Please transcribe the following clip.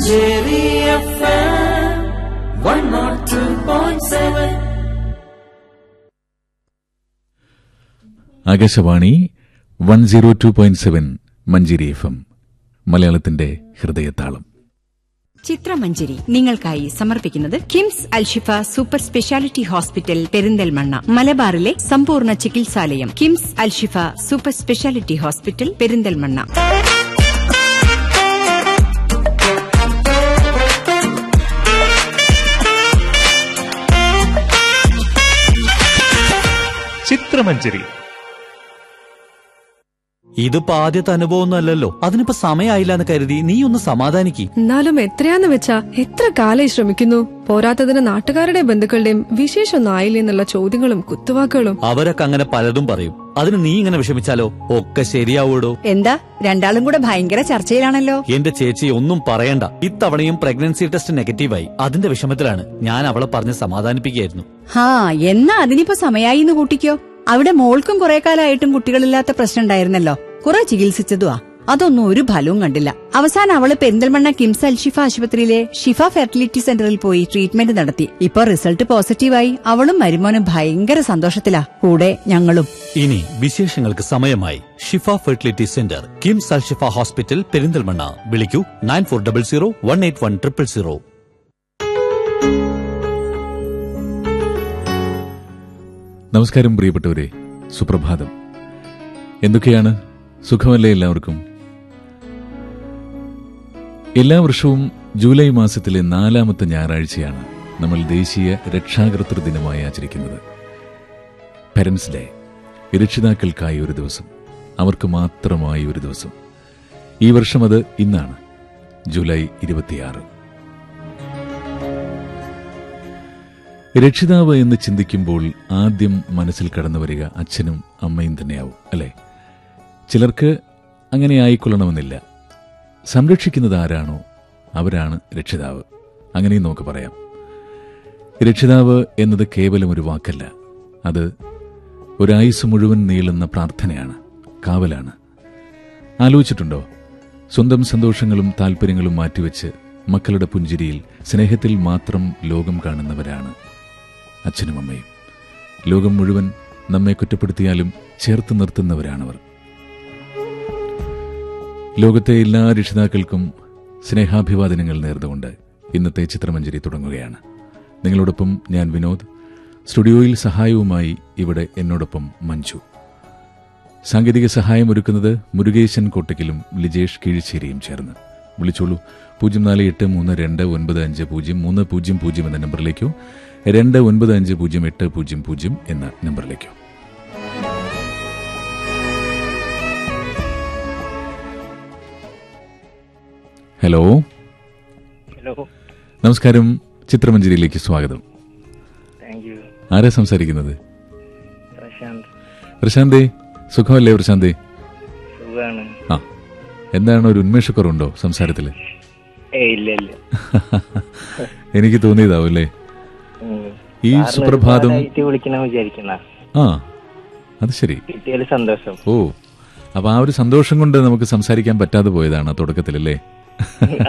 Manjeri F one note two point seven Akashvani one zero two point seven Manjeri F M മലയാളത്തിന്റെ ഹൃദയതാളം ചിത്രമഞ്ജരി നിങ്ങൾക്കായി സമർപ്പിക്കുന്നത് KIMS Alshifa super speciality hospital Perinthalmanna മലബാറിലെ സമ്പൂർണ്ണ ചികിത്സാലയം KIMS Alshifa super speciality hospital Perinthalmanna Chitramanjari ഇതിപ്പോ ആദ്യത്തെ അനുഭവമൊന്നും അല്ലല്ലോ അതിനിപ്പോ സമയമായില്ല എന്ന് കരുതി നീ ഒന്ന് സമാധാനിക്ക് എന്നാലും എത്രയാന്ന് വെച്ചാ എത്ര കാലായി ശ്രമിക്കുന്നു പോരാത്തതിന് നാട്ടുകാരുടെ ബന്ധുക്കളുടെയും വിശേഷമൊന്നും ആയില്ലേ എന്നുള്ള ചോദ്യങ്ങളും കുത്തുവാക്കുകളും അവരൊക്കെ അങ്ങനെ പലതും പറയും അതിന് നീ ഇങ്ങനെ വിഷമിച്ചാലോ ഒക്കെ ശരിയാവൂടോ എന്താ രണ്ടാളും കൂടെ ഭയങ്കര ചർച്ചയിലാണല്ലോ എന്റെ ചേച്ചി ഒന്നും പറയണ്ട ഇത്തവണയും പ്രഗ്നൻസി ടെസ്റ്റ് നെഗറ്റീവായി അതിന്റെ വിഷമത്തിലാണ് ഞാൻ അവളെ പറഞ്ഞ് സമാധാനിപ്പിക്കുകയായിരുന്നു ഹാ എന്നാ അതിനിപ്പോ സമയായി എന്ന് കൂട്ടിക്കോ അവിടെ മോൾക്കും കുറെ കാലമായിട്ടും കുട്ടികളില്ലാത്ത പ്രശ്നം ഉണ്ടായിരുന്നല്ലോ കുറെ ചികിത്സിച്ചതുവാ അതൊന്നും ഒരു ഫലവും കണ്ടില്ല അവസാനം അവള് പെരിന്തൽമണ്ണ കിംസ് അൽഷിഫ ആശുപത്രിയിലെ ഷിഫ ഫെർട്ടിലിറ്റി സെന്ററിൽ പോയി ട്രീറ്റ്മെന്റ് നടത്തി ഇപ്പൊ റിസൾട്ട് പോസിറ്റീവായി അവളും മരുമോനും ഭയങ്കര സന്തോഷത്തിലാ കൂടെ ഞങ്ങളും ഇനി വിശേഷങ്ങൾക്ക് സമയമായി Shifa fertility centre KIMS Al Shifa hospital Perinthalmanna വിളിക്കൂ nine four double zero one eight one triple zero നമസ്കാരം പ്രിയപ്പെട്ടവരെ സുപ്രഭാതം എന്തൊക്കെയാണ് സുഖമല്ലേ എല്ലാവർക്കും എല്ലാ വർഷവും ജൂലൈ മാസത്തിലെ നാലാമത്തെ ഞായറാഴ്ചയാണ് നമ്മൾ ദേശീയ രക്ഷാകർതൃ ദിനമായി ആചരിക്കുന്നത് പാരൻസ് ഡേ രക്ഷിതാക്കൾക്കായി ഒരു ദിവസം അവർക്ക് മാത്രമായി ഒരു ദിവസം ഈ വർഷം അത് ഇന്നാണ് ജൂലൈ ഇരുപത്തിയാറ് രക്ഷിതാവ് എന്ന് ചിന്തിക്കുമ്പോൾ ആദ്യം മനസ്സിൽ കടന്നു വരിക അച്ഛനും അമ്മയും തന്നെയാവും അല്ലേ ചിലർക്ക് അങ്ങനെ ആയിക്കൊള്ളണമെന്നില്ല സംരക്ഷിക്കുന്നത് ആരാണോ അവരാണ് രക്ഷിതാവ് അങ്ങനെയും നമുക്ക് പറയാം രക്ഷിതാവ് എന്നത് കേവലം ഒരു വാക്കല്ല അത് ഒരായുസ് മുഴുവൻ നീളുന്ന പ്രാർത്ഥനയാണ് കാവലാണ് ആലോചിച്ചിട്ടുണ്ടോ സ്വന്തം സന്തോഷങ്ങളും താല്പര്യങ്ങളും മാറ്റിവെച്ച് മക്കളുടെ പുഞ്ചിരിയിൽ സ്നേഹത്തിൽ മാത്രം ലോകം കാണുന്നവരാണ് അച്ഛനും അമ്മയും ലോകം മുഴുവൻ നമ്മെ കുറ്റപ്പെടുത്തിയാലും ചേർത്ത് നിർത്തുന്നവരാണവർ ലോകത്തെ എല്ലാ രക്ഷിതാക്കൾക്കും സ്നേഹാഭിവാദനങ്ങൾ നേർന്നുകൊണ്ട് ഇന്നത്തെ ചിത്രമഞ്ജരി തുടങ്ങുകയാണ് നിങ്ങളോടൊപ്പം ഞാൻ വിനോദ് സ്റ്റുഡിയോയിൽ സഹായവുമായി ഇവിടെ എന്നോടൊപ്പം മഞ്ജു സാങ്കേതിക സഹായം ഒരുക്കുന്നത് മുരുകേശൻ കോട്ടയ്ക്കലും ലിജേഷ് കീഴ്ച്ചേരിയും ചേർന്ന് വിളിച്ചോളൂ പൂജ്യം നാല് എട്ട് മൂന്ന് രണ്ട് ഒൻപത് അഞ്ച് പൂജ്യം മൂന്ന് പൂജ്യം പൂജ്യം എന്ന നമ്പറിലേക്കോ രണ്ട് ഒൻപത് അഞ്ച് പൂജ്യം എട്ട് പൂജ്യം പൂജ്യം എന്ന നമ്പറിലേക്കോ ഹലോ ഹലോ നമസ്കാരം ചിത്രമഞ്ജരിയിലേക്ക് സ്വാഗതം താങ്ക് യു ആരാ സംസാരിക്കുന്നത് പ്രശാന്ത് പ്രശാന്തേ സുഖമല്ലേ പ്രശാന്തേ സുഖാണ് ആ എന്താണ് ഒരു ഉന്മേഷക്കുറവുണ്ടോ സംസാരത്തില് ഏ ഇല്ല ഇല്ല എനിക്ക് തോന്നിയതാവും അല്ലേ ഉം. ഈ സാറിന് സുപ്രഭാതം ഒരുപാടായിട്ട് വിളിക്കണം വിചാരിക്കുന്ന ആ അത് ശരി കിട്ടിയാല് സന്തോഷം ഓ അപ്പൊ ആ ഒരു സന്തോഷം കൊണ്ട് നമുക്ക് സംസാരിക്കാൻ പറ്റാതെ പോയതാണ് തുടക്കത്തിലല്ലേ